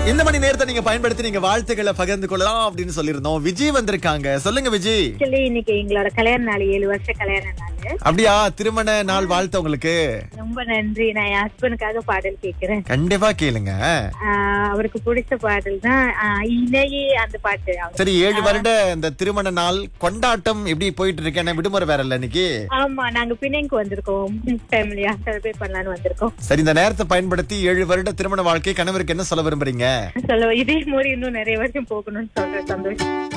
இந்த மணி நேரத்தை நீங்க பயன்படுத்தி நீங்க வாழ்த்துக்களை பகிர்ந்து கொள்ளலாம் அப்படின்னு சொல்லியிருந்தோம் விஜய் வந்திருக்காங்க சொல்லுங்க விஜய் ஆக்சுவலி இன்னைக்கு எங்களோட கல்யாண நாள் ஏழு வருஷம் கல்யாண நாள் அப்படியா திருமண நாள் வாழ்த்து உங்களுக்கு ரொம்ப நன்றி நான் என் ஹஸ்பண்டுக்காக பாடல் கேக்குறேன் கண்டிப்பா கேளுங்க ஆஹ் அவருக்கு பிடிச்ச பாடல் தான் ஆஹ் இணையே அந்த பாட்டு அவர் சரி ஏழு வருட இந்த திருமண நாள் கொண்டாட்டம் எப்படி போயிட்டு இருக்கு என்ன விடுமுறை வேற இல்ல இன்னைக்கு ஆமா நாங்க பிணைக்கு வந்திருக்கோம் ஃபேமிலியா செலிப்ரேட் பண்ணலாம்னு வந்திருக்கோம் சரி இந்த நேரத்தை பயன்படுத்தி ஏழு வருட திருமண வாழ்க்கை கணவருக்கு என்ன சொல்ல விரும்புறீங்க சொல்ல இதே மாதிரி இன்னும் நிறைய வருஷம் போகணும்னு சொல்றேன் சந்தோஷம்